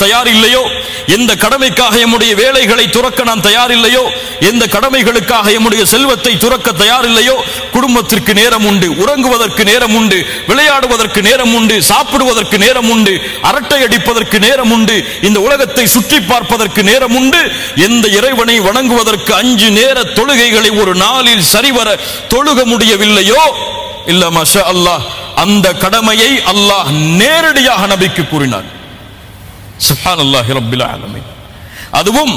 தயார் இல்லையோ எந்த கடமைக்காக எம்முடைய வேலைகளை துறக்க நாம் தயார் இல்லையோ எந்த கடமைகளுக்காக எம்முடைய செல்வத்தை துறக்க தயார் இல்லையோ குடும்பத்திற்கு நேரம் உண்டு உறங்குவதற்கு நேரம் உண்டு விளையாடுவதற்கு நேரம் உண்டு சாப்பிடுவதற்கு நேரம் உண்டு அரட்டை அடிப்பதற்கு நேரம் உண்டு இந்த உலகத்தை சுற்றி பார்ப்பதற்கு நேரம் உண்டு எந்த இறைவனை வணங்குவதற்கு அஞ்சு நேர தொழுகைகளை ஒரு நாளில் சரிவர தொழுக முடியவில்லையோ இல்ல மஷா அல்லாஹ் அந்த கடமையை அல்லாஹ் நேரடியாக நபிக்கு கூறினார் சுப்ஹானல்லாஹி ரப்பில் ஆலமீன் அதுவும்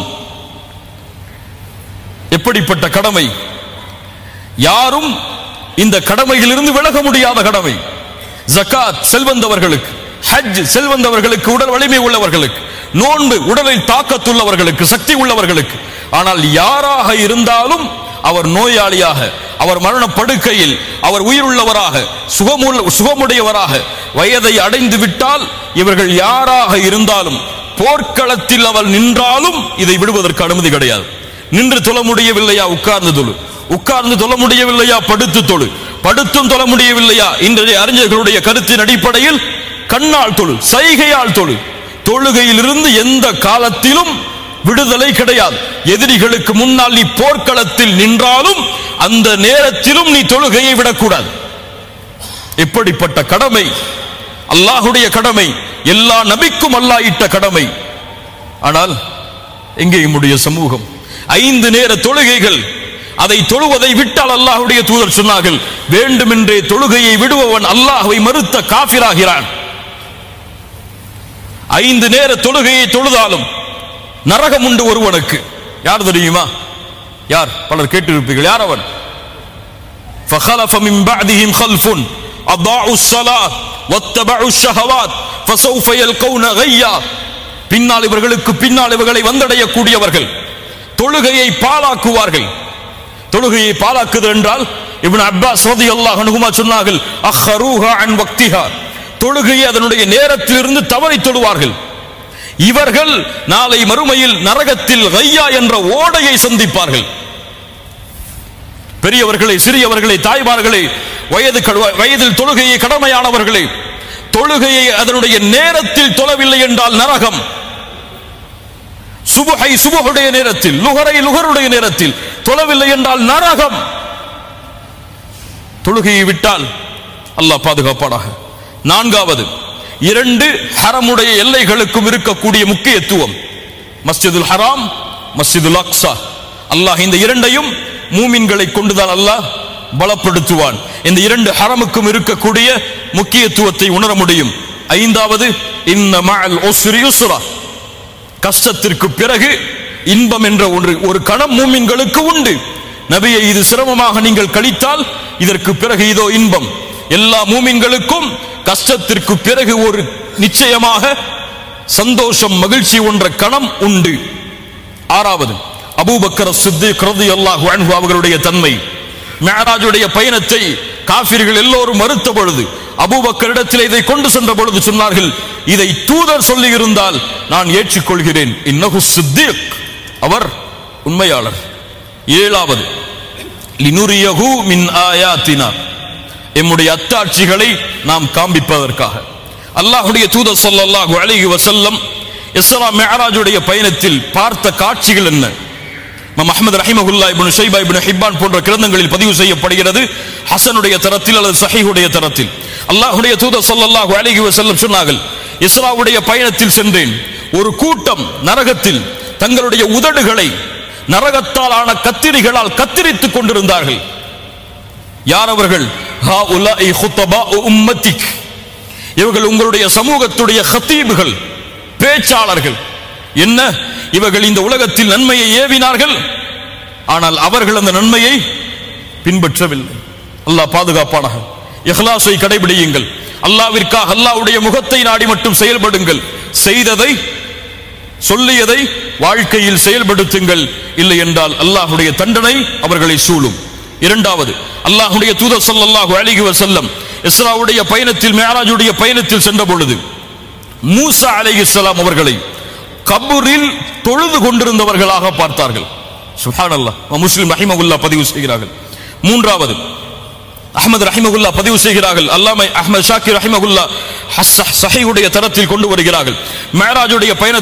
எப்படிப்பட்ட கடமை யாரும் இந்த கடமையிலிருந்து விலக முடியாத கடமை ஜகாத் செல்வந்தவர்களுக்கு ஹஜ் செல்வந்தவர்களுக்கு உடல் வலிமை உள்ளவர்களுக்கு நோன்பு உடலில் தாக்கத்துள்ளவர்களுக்கு சக்தி உள்ளவர்களுக்கு ஆனால் யாராக இருந்தாலும் அவர் நோயாளியாக அவர் மரண படுக்கையில் அவர் உயிருள்ளவராக சுகமுள்ள சுகமுடையவராக வயதை அடைந்து விட்டால் இவர்கள் யாராக இருந்தாலும் போர்க்களத்தில் அவர் நின்றாலும் இதை விடுவதற்கு அனுமதி கிடையாது நின்று தொழ முடியவில்லையா உட்கார்ந்து தொழு உட்கார்ந்து தொழ முடியவில்லையா படுத்து தொழு படுத்தும் தொழ முடியவில்லையா இன்றைய அறிஞர்களுடைய கருத்தின் அடிப்படையில் கண்ணால் தொழு சைகையால் தொழு தொழுகையிலிருந்து எந்த காலத்திலும் விடுதலை கிடையாது எதிரிகளுக்கு முன்னால் நீ போர்க்களத்தில் நின்றாலும் அந்த நேரத்திலும் நீ தொழுகையை விடக்கூடாது எப்படிப்பட்ட கடமை அல்லாஹுடைய கடமை எல்லா நபிக்கும் அல்லாஹ் இட்ட கடமை ஆனால் எங்கே நம்முடைய சமூகம் ஐந்து நேர தொழுகைகள் அதை தொழுவதை விட்டால் அல்லாஹ்வுடைய தூதர் சொன்னார்கள் வேண்டுமென்றே தொழுகையை விடுபவன் அல்லாஹ்வை மறுத்த காபிராகிறான் ஐந்து நேர தொழுகையை தொழுதாலும் நரகம் உண்டு ஒருவனுக்கு யார் தெரியுமா யார் பலர் கேட்டிருப்பீர்கள் யார் அவன் فخلف من بعدهم خلف أضاعوا الصلاة واتبعوا الشهوات فسوف يلقون غيا பின்னால் இவர்களுக்கு பின்னால் இவர்களை வந்தடையக்கூடியவர்கள் தொழுகையை பாழாக்குவார்கள் தொழுகையை பாழாக்குது என்றால் இப்னு அப்பாஸ் ரலியல்லாஹு அன்ஹுமா சொன்னார்கள் அஹ்ரூஹா அன் வக்திஹா தொழுகையை அதனுடைய நேரத்திலிருந்து தவறி தொழுவார்கள் இவர்கள் நாளை மறுமையில் நரகத்தில் கையா என்ற ஓடையை சந்திப்பார்கள் பெரியவர்களை சிறியவர்களை தாய்மார்களை வயது கடு- வயதில் தொழுகையை கடமையானவர்களே தொழுகையை அதனுடைய நேரத்தில் தொழவில்லை என்றால் நரகம் சுபுகை சுபுகுடைய நேரத்தில் லுகரை லுகருடைய நேரத்தில் தொழவில்லை என்றால் நரகம் தொழுகையை விட்டால் அல்லாஹ் பாதுகாப்பானாக நான்காவது இரண்டு ஹரமுடைய எல்லைகளுக்கும் இருக்கக்கூடிய முக்கியத்துவம் மஸ்ஜிதுல் ஹராம் மஸ்ஜிதுல் அக்ஸா அல்லாஹ் இந்த இரண்டையும் மூமின்களை கொண்டுதான் அல்லாஹ் பலப்படுத்துவான் இந்த இரண்டு ஹரமுக்கும் இருக்கக்கூடிய முக்கியத்துவத்தை உணர முடியும் ஐந்தாவது இன்ன மஅல் உஸ்ரி யுஸ்ரா கஷ்டத்திற்கு பிறகு இன்பம் என்ற ஒன்று ஒரு கணம் மூமின்களுக்கு உண்டு நபியை இது சிரமமாக நீங்கள் கழித்தால் இதற்கு பிறகு இதோ இன்பம் எல்லா மூமின்களுக்கும் கஷ்டத்திற்கு பிறகு ஒரு நிச்சயமாக சந்தோஷம் மகிழ்ச்சி ஒன்ற கணம் உண்டு ஆறாவது அபூபக்கர் சித்திக் ரலியல்லாஹு அன்ஹு அவர்களுடைய தன்மை மேராஜுடைய பயணத்தை காபிர்கள் எல்லோரும் மறுத்த பொழுது அபூபக்கரிடத்தில் இதை கொண்டு சென்ற பொழுது சொன்னார்கள் இதை தூதர் சொல்லி இருந்தால் நான் ஏற்றுக்கொள்கிறேன் இன்னஹு சித்திக் அவர் உண்மையாளர் ஏழாவது லினுரியஹு மின் ஆயாத்தினா எம்முடைய அத்தாட்சிகளை நாம் காண்பிப்பதற்காக அல்லாஹ்வுடைய தூதர் ஸல்லல்லாஹு அலைஹி வஸல்லம் இஸ்ரா மிஅராஜுடைய பயணத்தில் பார்த்த காட்சிகள் என்ன இமாம் அஹ்மது ரஹிமஹுல்லா இப்னு ஷைபா இப்னு ஹிப்பான் போன்ற கிரந்தங்களில் பதிவு செய்யப்படுகிறது ஹசனுடைய தரத்தில் அல்லது சஹீஹுடைய தரத்தில் அல்லாஹ்வுடைய தூதர் ஸல்லல்லாஹு அலைஹி வஸல்லம் சொன்னார்கள் இஸ்ராவுடைய பயணத்தில் சென்றேன் ஒரு கூட்டம் நரகத்தில் தங்களுடைய உதடுகளை நரகத்தால் ஆன கத்திரிகளால் கத்திரித்துக் கொண்டிருந்தார்கள் யார் அவர்கள் ஹாஉலாஇ ஹுத்தபாஉ உம்மத்திக் இவர்கள் உங்களுடைய சமூகத்துடைய ஹத்தீபுகள் பேச்சாளர்கள் என்ன இவர்கள் இந்த உலகத்தில் நன்மையை ஏவினார்கள் ஆனால் அவர்கள் அந்த நன்மையை பின்பற்றவில்லை அல்லாஹ் பாதுகாப்பானாக இஹ்லாஸை கடைபிடியுங்கள் அல்லாவிற்காக அல்லாஹ்வுடைய முகத்தை நாடி மட்டும் செயல்படுங்கள் செய்ததை சொல்லியதை வாழ்க்கையில் செயல்படுத்துங்கள் இல்லை என்றால் அல்லாஹ்வுடைய தண்டனை அவர்களை சூழும் இரண்டாவது அல்லாஹ்வுடைய தூதர் ஸல்லல்லாஹு அலைஹி வஸல்லம் இஸ்ராவுடைய பயணத்தில் மேராஜுடைய பயணத்தில் சென்ற பொழுது மூசா அலைஹிஸ்ஸலாம் அவர்களை கபூரில் தொழுது கொண்டிருந்தவர்களாக பார்த்தார்கள் சுப்ஹானல்லாஹ் முஸ்லிம் ரஹிமகுல்லா பதிவு செய்கிறார்கள் மூன்றாவது அஹ்மது ரஹிமகுல்லா பதிவு செய்கிறார்கள் அல்லாமை அஹ்மது ஷாக்கிர் ரஹிமகுல்லா சஹீஹுடைய தரத்தில் கொண்டு வருகிறார்கள் மேராஜுடைய பயண